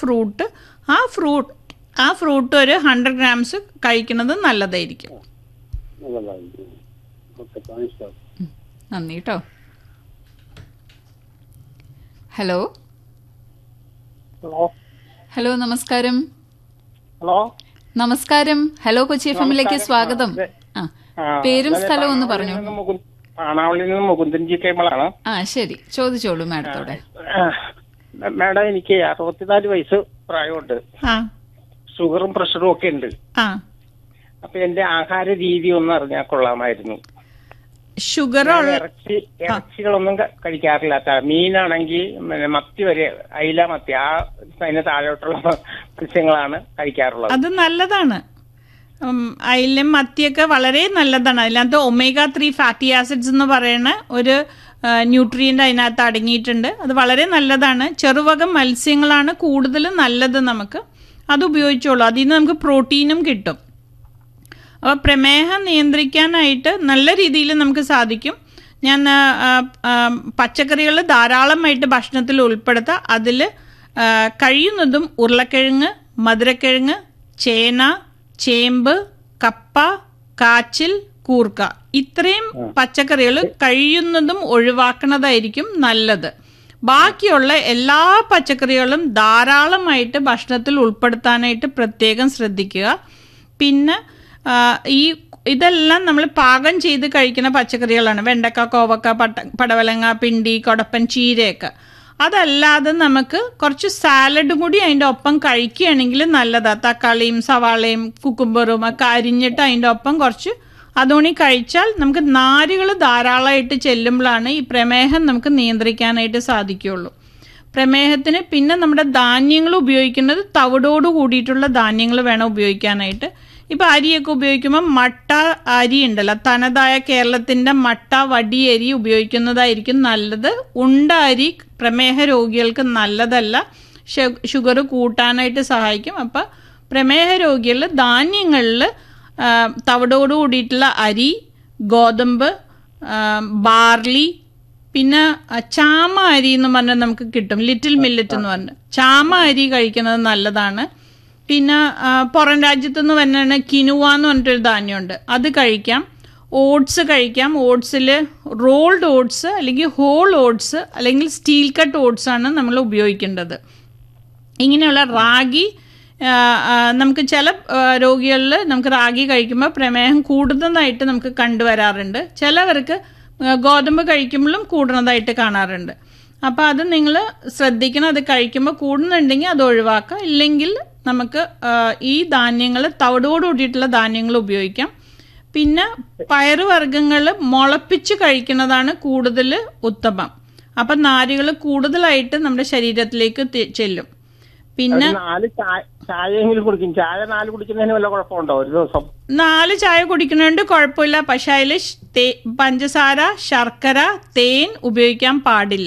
Fruit ആ fruit ആ fruit ഒരു ഹൺഡ്രഡ് ഗ്രാംസ് കഴിക്കുന്നത് നല്ലതായിരിക്കും നല്ലതായിരിക്കും ഓക്കെ താങ്ക്സ് സാർ ഉം. നന്ദി കേട്ടോ ഹലോ ഹലോ ഹലോ നമസ്കാരം ഹലോ നമസ്കാരം ഹലോ കൊച്ചി എഫ് എമ്മിലേക്ക് നമസ്കാരം. സ്വാഗതം അതെ. ആ ആ, പേരും അതെ, സ്ഥലവും ഒന്ന് പാണാവള്ളിയിൽ പറഞ്ഞു നിന്ന് മുകുന്ദ്- പാണാവള്ളിയിൽ നിന്ന് മുകുന്ദൻ ജി കൈമളാണ് ആ ശരി ചോദിച്ചോളൂ മാഡത്തോടെ ആ, മാഡം എനിക്ക് അറുപത്തിനാല് വയസ്സ് പ്രായമുണ്ട് ആ ഷുഗറും പ്രഷറും ഒക്കെ ഉണ്ട് ആ അപ്പൊ എന്റെ ആഹാര രീതി ഒന്ന് അറിഞ്ഞാൽ കൊള്ളാമായിരുന്നു ഷുഗർ ഞാൻ ഇറച്ചി ഇറച്ചികളൊന്നും ക- കഴിക്കാറില്ല ത- മീനാണെങ്കിൽ പിന്നെ മത്തി വരെ അയില മത്തി ആ അതിന് താഴോട്ടുള്ള മത്സ്യങ്ങളാണ് കഴിക്കാറുള്ളത് അത് നല്ലതാണ് ഉം, അയിലും മത്തിയൊക്കെ വളരെ നല്ലതാണ് അതിനകത്ത് ഒമേഗ ത്രീ ഫാറ്റി ആസിഡ്സ് എന്ന് പറയുന്ന ഒരു ന്യൂട്രിയൻ്റ് അതിനകത്ത് അടങ്ങിയിട്ടുണ്ട് അത് വളരെ നല്ലതാണ് ചെറുവക മത്സ്യങ്ങളാണ് കൂടുതൽ നല്ലത് നമുക്ക് അത് ഉപയോഗിച്ചോളൂ അതിൽ നിന്ന് നമുക്ക് പ്രോട്ടീനും കിട്ടും അപ്പോൾ പ്രമേഹം നിയന്ത്രിക്കാനായിട്ട് നല്ല രീതിയിൽ നമുക്ക് സാധിക്കും ഞാൻ പച്ചക്കറികൾ ധാരാളമായിട്ട് ഭക്ഷണത്തിൽ ഉൾപ്പെടുത്തുക അതിൽ കഴിയുന്നതും ഉരുളക്കിഴങ്ങ് മധുരക്കിഴങ്ങ് ചേന ചേമ്പ് കപ്പ കാച്ചിൽ കൂർക്ക ഇത്രയും പച്ചക്കറികൾ കഴിയുന്നതും ഒഴിവാക്കുന്നതായിരിക്കും നല്ലത് ബാക്കിയുള്ള എല്ലാ പച്ചക്കറികളും ധാരാളമായിട്ട് ഭക്ഷണത്തിൽ ഉൾപ്പെടുത്താനായിട്ട് പ്രത്യേകം ശ്രദ്ധിക്കുക പിന്നെ ആ, ഈ ഇതെല്ലാം നമ്മൾ പാകം ചെയ്ത് കഴിക്കുന്ന പച്ചക്കറികളാണ് വെണ്ടക്ക കോവക്ക പട്ട പടവലങ്ങ പിണ്ടി കൊടപ്പൻ ചീരയൊക്കെ അതല്ലാതെ നമുക്ക് കുറച്ച് സാലഡും കൂടി അതിൻ്റെ ഒപ്പം കഴിക്കുകയാണെങ്കിൽ നല്ലതാണ് തക്കാളിയും സവാളയും കുക്കുംബറും ഒക്കെ അരിഞ്ഞിട്ട് അതിൻ്റെ ഒപ്പം കുറച്ച് അതുകൂടി കഴിച്ചാൽ നമുക്ക് നാരുകൾ ധാരാളമായിട്ട് ചെല്ലുമ്പോഴാണ് ഈ പ്രമേഹം നമുക്ക് നിയന്ത്രിക്കാനായിട്ട് സാധിക്കുകയുള്ളൂ പ്രമേഹത്തിന് പിന്നെ നമ്മുടെ ധാന്യങ്ങൾ ഉപയോഗിക്കുന്നത് തവിടോട് കൂടിയിട്ടുള്ള ധാന്യങ്ങൾ വേണം ഉപയോഗിക്കാനായിട്ട് ഇപ്പോൾ അരിയൊക്കെ ഉപയോഗിക്കുമ്പോൾ മട്ട അരി ഉണ്ടല്ലോ തനതായ കേരളത്തിൻ്റെ മട്ട വടി അരി ഉപയോഗിക്കുന്നതായിരിക്കും നല്ലത് ഉണ്ട അരി പ്രമേഹ രോഗികൾക്ക് നല്ലതല്ല ഷുഗർ കൂട്ടാനായിട്ട് സഹായിക്കും അപ്പോൾ പ്രമേഹ രോഗികളിൽ ധാന്യങ്ങളിൽ തവിടോട് കൂടിയിട്ടുള്ള അരി ഗോതമ്പ് ആ, ബാർലി പിന്നെ ആ, ചാമ അരി എന്ന് പറഞ്ഞാൽ നമുക്ക് കിട്ടും ലിറ്റിൽ മില്ലറ്റ് എന്ന് പറഞ്ഞ് ചാമ അരി കഴിക്കുന്നത് നല്ലതാണ് പിന്നെ ആ, പുറം രാജ്യത്തു നിന്ന് വന്നാണ് കിനുവ എന്ന് പറഞ്ഞിട്ടൊരു ധാന്യമുണ്ട് അത് കഴിക്കാം ഓട്സ് കഴിക്കാം ഓട്സിൽ റോൾഡ് ഓട്സ് അല്ലെങ്കിൽ ഹോൾ ഓട്സ് അല്ലെങ്കിൽ സ്റ്റീൽ കട്ട് ഓട്സ് ആണ് നമ്മൾ ഉപയോഗിക്കേണ്ടത് ഇങ്ങനെയുള്ള റാഗി ആ, ആ, നമുക്ക് ചില രോഗികളിൽ നമുക്ക് റാഗി കഴിക്കുമ്പോൾ പ്രമേഹം കൂടുന്നതായിട്ട് നമുക്ക് കണ്ടുവരാറുണ്ട് ചിലവർക്ക് ആ, ഗോതമ്പ് കഴിക്കുമ്പോഴും കൂടുന്നതായിട്ട് കാണാറുണ്ട് അപ്പോൾ അത് നിങ്ങൾ ശ്രദ്ധിക്കണം അത് കഴിക്കുമ്പോൾ കൂടുന്നുണ്ടെങ്കിൽ അത് ഒഴിവാക്കുക ഇല്ലെങ്കിൽ നമുക്ക് ആ, ഈ ധാന്യങ്ങൾ തവിടോട് കൂടിയിട്ടുള്ള ധാന്യങ്ങൾ ഉപയോഗിക്കാം പിന്നെ പയറുവർഗ്ഗങ്ങൾ മുളപ്പിച്ച് കഴിക്കുന്നതാണ് കൂടുതൽ ഉത്തമം അപ്പം നാരുകൾ കൂടുതലായിട്ട് നമ്മുടെ ശരീരത്തിലേക്ക് തി- ചെല്ലും പിന്നെ ഒരു നാല് ചായ ചായയെങ്കിലും കുടിക്കും ചായ നാല് കുടിക്കുന്നതിന് വല്ല കുഴപ്പമുണ്ടോ ഒരു ദിവസം നാല് ചായ കുടിക്കുന്നുണ്ട് കുഴപ്പമില്ല പക്ഷെ അതിൽ പഞ്ചസാര ശർക്കര തേൻ ഉപയോഗിക്കാൻ പാടില്ല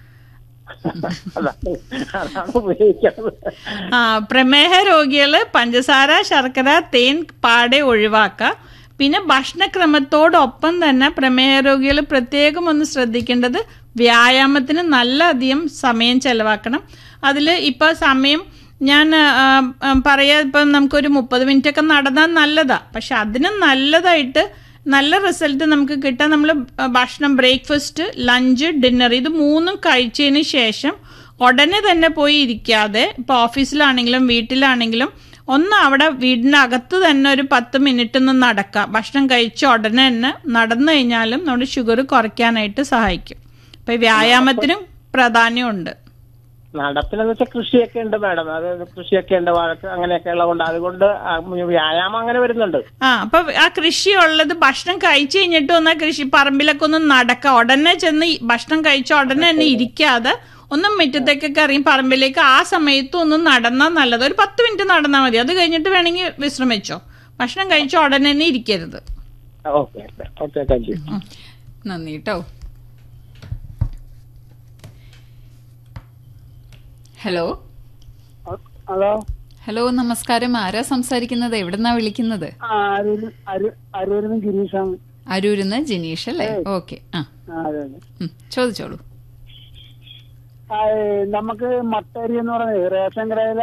അതാണ് അതാണ് ഉപയോഗിക്കുന്നത് ആ പ്രമേഹ രോഗികൾ പഞ്ചസാര ശർക്കര തേൻ പാടെ ഒഴിവാക്കുക പിന്നെ ഭക്ഷണക്രമത്തോടൊപ്പം തന്നെ പ്രമേഹ രോഗികൾ പ്രത്യേകം ഒന്ന് ശ്രദ്ധിക്കേണ്ടത് വ്യായാമത്തിന് നല്ല അധികം സമയം ചെലവാക്കണം അതിൽ ഇപ്പോൾ സമയം ഞാൻ ആ, ആ, പറയാ ഇപ്പം നമുക്കൊരു മുപ്പത് മിനിറ്റ് ഒക്കെ നടന്നാൽ നല്ലതാ പക്ഷെ അതിന് നല്ലതായിട്ട് നല്ല റിസൾട്ട് നമുക്ക് കിട്ടാൻ നമ്മൾ ഭക്ഷണം ബ്രേക്ക്ഫാസ്റ്റ് ലഞ്ച് ഡിന്നർ ഇത് മൂന്നും കഴിച്ചതിന് ശേഷം ഉടനെ തന്നെ പോയി ഇരിക്കാതെ ഇപ്പോൾ ഓഫീസിലാണെങ്കിലും വീട്ടിലാണെങ്കിലും ഒന്ന് അവിടെ വീടിൻ്റെ അകത്ത് തന്നെ ഒരു പത്ത് മിനിറ്റ് ഒന്ന് നടക്കുക ഭക്ഷണം കഴിച്ച ഉടനെ തന്നെ നടന്നു കഴിഞ്ഞാലും നമ്മുടെ ഷുഗർ കുറയ്ക്കാനായിട്ട് സഹായിക്കും അപ്പോൾ വ്യായാമത്തിനും പ്രാധാന്യമുണ്ട് നടപ്പിനെന്ന് വെച്ചാൽ കൃഷിയൊക്കെ ഉണ്ട് മാഡം അത് കൃഷിയൊക്കെ ഉണ്ട് വഴക്ക് അങ്ങനെയൊക്കെ ഉള്ളതുകൊണ്ട് അതുകൊണ്ട് ആ വ്യായാമം അങ്ങനെ വരുന്നുണ്ട് ആ അപ്പൊ ആ കൃഷി ഉള്ളത് ഭക്ഷണം കഴിച്ചു കഴിഞ്ഞിട്ട് ഒന്ന് ആ കൃഷി പറമ്പിലൊക്കെ ഒന്ന് നടക്കുക ഉടനെ ചെന്ന് ഈ ഭക്ഷണം കഴിച്ച ഉടനെ തന്നെ ഇരിക്കാതെ ഒന്ന് മുറ്റത്തേക്കൊക്കെ ഇറങ്ങി പറമ്പിലേക്ക് ആ സമയത്ത് ഒന്ന് നടന്നാൽ നല്ലത് ഒരു പത്ത് മിനിറ്റ് നടന്നാൽ മതി അത് കഴിഞ്ഞിട്ട് വേണമെങ്കിൽ വിശ്രമിച്ചോ ഭക്ഷണം കഴിച്ച ഉടനെ തന്നെ ഇരിക്കരുത് ഓക്കെ ഓക്കെ താങ്ക് യു ഉം. നന്ദി കേട്ടോ ഹലോ ഹലോ ഹലോ നമസ്കാരം ആരാ സംസാരിക്കുന്നത് എവിടെന്നാ വിളിക്കുന്നത് അരൂര് അരൂരിന്ന് ഗിരീഷാണ് അരൂരിന്ന് ജിനീഷ് അല്ലേ ഓക്കെ ആ അതെ അതെ ഉം, ചോദിച്ചോളൂ നമുക്ക് മട്ടരി എന്ന് പറയുന്നത് റേഷൻ കടയിലെ